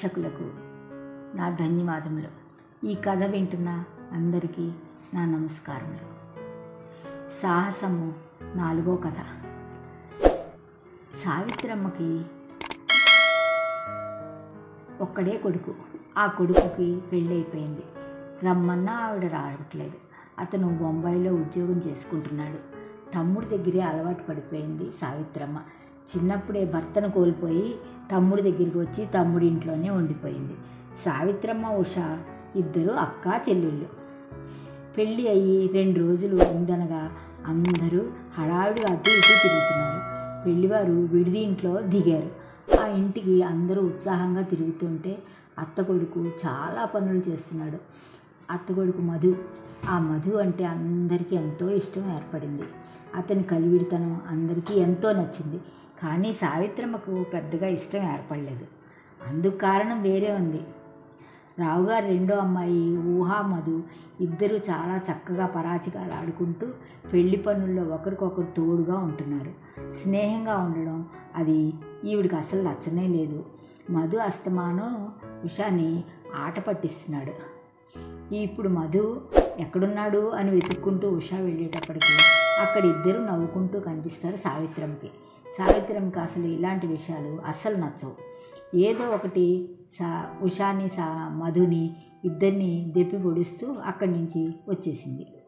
ప్రేక్షకులకు నా ధన్యవాదములు ఈ కథ వింటున్న అందరికీ నా నమస్కారములు సాహసము నాలుగో కథ సావిత్రమ్మకి ఒక్కడే కొడుకు ఆ కొడుకుకి పెళ్ళైపోయింది రమ్మన్నా ఆవిడ రావట్లేదు అతను బొంబాయిలో ఉద్యోగం చేసుకుంటున్నాడు తమ్ముడి దగ్గరే అలవాటు పడిపోయింది సావిత్రమ్మ చిన్నప్పుడే భర్తను కోల్పోయి తమ్ముడి దగ్గరికి వచ్చి తమ్ముడి ఇంట్లోనే ఉండిపోయింది సావిత్రమ్మ ఉష ఇద్దరు అక్క చెల్లెళ్ళు పెళ్ళి అయ్యి రెండు రోజులు ఉందనగా అందరూ హడావిడిగా అటు ఇటు తిరుగుతున్నారు పెళ్లివారు విడిది ఇంట్లో దిగారు ఆ ఇంటికి అందరూ ఉత్సాహంగా తిరుగుతుంటే అత్త కొడుకు చాలా పనులు చేస్తున్నాడు అత్త కొడుకు మధు ఆ మధు అంటే అందరికీ ఎంతో ఇష్టం ఏర్పడింది అతని కలివిడితనం అందరికీ ఎంతో నచ్చింది కానీ సావిత్రమ్మకు పెద్దగా ఇష్టం ఏర్పడలేదు అందుకు కారణం వేరే ఉంది రావుగారు రెండో అమ్మాయి ఊహా మధు ఇద్దరు చాలా చక్కగా పరాచికాలు ఆడుకుంటూ పెళ్లి పనుల్లో ఒకరికొకరు తోడుగా ఉంటున్నారు స్నేహంగా ఉండడం అది ఈవిడికి అసలు నచ్చనే లేదు మధు అస్తమానం ఉషాని ఆట పట్టిస్తున్నాడు ఇప్పుడు మధు ఎక్కడున్నాడు అని వెతుక్కుంటూ ఉషా వెళ్ళేటప్పటికి అక్కడ ఇద్దరు నవ్వుకుంటూ కనిపిస్తారు సావిత్రంకి సావిత్రంకి అసలు ఇలాంటి విషయాలు అస్సలు నచ్చవు ఏదో ఒకటి సా ఉషాని సా మధుని ఇద్దరిని దెప్పి పొడుస్తూ అక్కడి నుంచి వచ్చేసింది